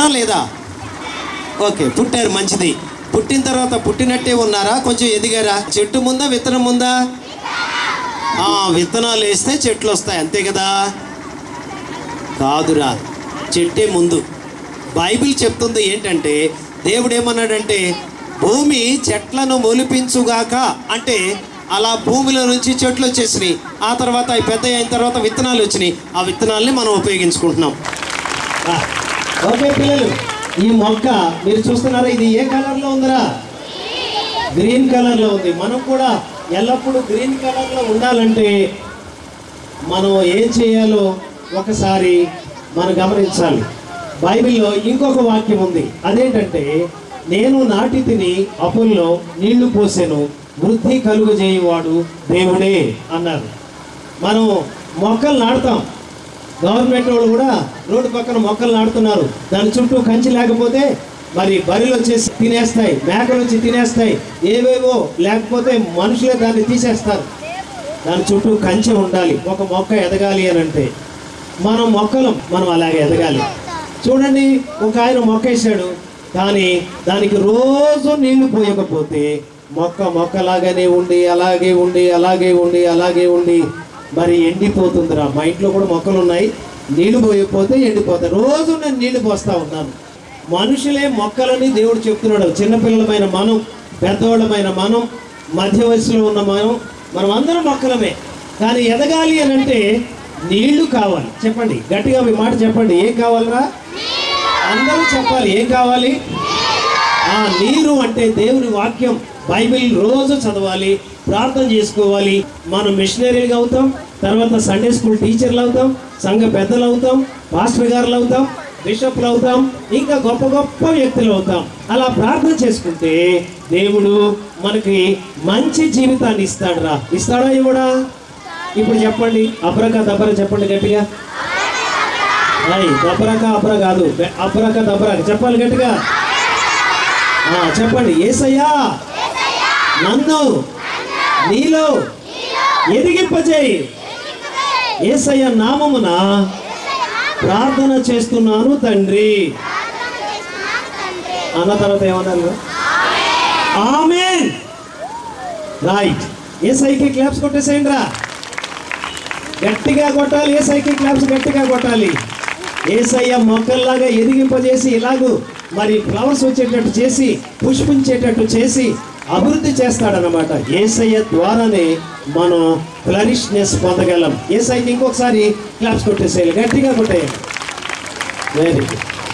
లేదా ఓకే పుట్టారు మంచిది పుట్టిన తర్వాత పుట్టినట్టే ఉన్నారా కొంచెం ఎదిగారా చెట్టు ముందా విత్తనం ముందా ఆ, విత్తనాలు వేస్తే చెట్లు వస్తాయి అంతే కదా కాదురా చెట్టే ముందు బైబిల్ చెప్తుంది ఏంటంటే దేవుడు ఏమన్నాడంటే భూమి చెట్లను మొలిపించుగాక అంటే అలా భూమిలో నుంచి చెట్లు వచ్చేసినాయి ఆ తర్వాత అవి పెద్ద అయిన తర్వాత విత్తనాలు వచ్చినాయి ఆ విత్తనాల్ని మనం ఉపయోగించుకుంటున్నాం ఆ, ఓకే పిల్లలు ఈ మొక్క మీరు చూస్తున్నారా ఇది ఏ కలర్లో ఉందిరా గ్రీన్ కలర్లో ఉంది మనం కూడా ఎల్లప్పుడూ గ్రీన్ కలర్లో ఉండాలంటే మనం ఏం చేయాలో ఒకసారి మనం గమనించాలి బైబిల్లో ఇంకొక వాక్యం ఉంది అదేంటంటే నేను నాటి తిని అప్పుల్లో నీళ్లు పోసాను వృద్ధి కలుగు చేయవాడు దేవుడే అన్నారు మనం మొక్కలు నాటుతాం గవర్నమెంట్ వాళ్ళు కూడా రోడ్డు పక్కన మొక్కలు నాటుతున్నారు దాని చుట్టూ కంచి లేకపోతే మరి బరిలు వచ్చేసి తినేస్తాయి మేకలు వచ్చి తినేస్తాయి ఏవేవో లేకపోతే మనుషులే దాన్ని తీసేస్తారు దాని చుట్టూ కంచె ఉండాలి ఒక మొక్క ఎదగాలి అని అంటే మనం మొక్కలు మనం అలాగే ఎదగాలి చూడండి ఒక ఆయన మొక్క వేసాడు కానీ దానికి రోజు నీళ్లు పోయకపోతే మొక్క మొక్కలాగానే ఉండి అలాగే ఉండి అలాగే ఉండి అలాగే ఉండి మరి ఎండిపోతుందిరా మా ఇంట్లో కూడా మొక్కలు ఉన్నాయి నీళ్లు పోయకపోతే ఎండిపోతాయి రోజు నేను నీళ్లు పోస్తా ఉన్నాను మనుషులే మొక్కలని దేవుడు చెప్తున్నాడు చిన్నపిల్లలమైన మనం పెద్దవాళ్ళమైన మనం మధ్య వయసులో ఉన్న మనం మనం అందరం మొక్కలమే కానీ ఎదగాలి అని అంటే నీళ్లు కావాలి చెప్పండి గట్టిగా మీ మాట చెప్పండి ఏం కావాలరా అందరూ చెప్పాలి ఏం కావాలి ఆ నీరు అంటే దేవుని వాక్యం బైబిల్ రోజు చదవాలి ప్రార్థన చేసుకోవాలి మనం మిషనరీలు అవుతాం తర్వాత సండే స్కూల్ టీచర్లు అవుతాం సంఘ పెద్దలు అవుతాం పాస్టర్ గారులు అవుతాం బిషప్లు అవుతాం ఇంకా గొప్ప గొప్ప వ్యక్తులు అవుతాం అలా ప్రార్థన చేసుకుంటే దేవుడు మనకి మంచి జీవితాన్ని ఇస్తాడు రా ఇస్తాడా ఇవ్వడా ఇప్పుడు చెప్పండి అపరక దబర చెప్పండి గట్టిగా అయ్ దబరక అపర కాదు బె- అపరక దబరక చెప్పాలి గట్టిగా ఆ, చెప్పండి ఏసయ్యా నన్ను నీలో ఎదిగింపజేయి ఏసయ్య నామమున ప్రార్థన చేస్తున్నాను తండ్రి అన్న తర్వాత ఏమన్నారు ఆమెన్ రైట్ ఏసైకి క్లాప్స్ కొట్టేసేయండి రా గట్టిగా కొట్టాలి ఏసైకి క్లాప్స్ గట్టిగా కొట్టాలి ఏసయ్య మొక్కల్లాగా ఎదిగింపజేసి ఇలాగూ మరి ఫ్లవర్స్ వచ్చేటట్టు చేసి పుష్పించేటట్టు చేసి అభివృద్ధి చేస్తాడనమాట ఏసయ్య ద్వారానే మనం ఫ్లరిష్నెస్ పొందగలం ఏసైకి ఇంకొకసారి క్లాప్స్ కొట్టేసేయాలి గట్టిగా కొట్టేయాలి వెరీ గుడ్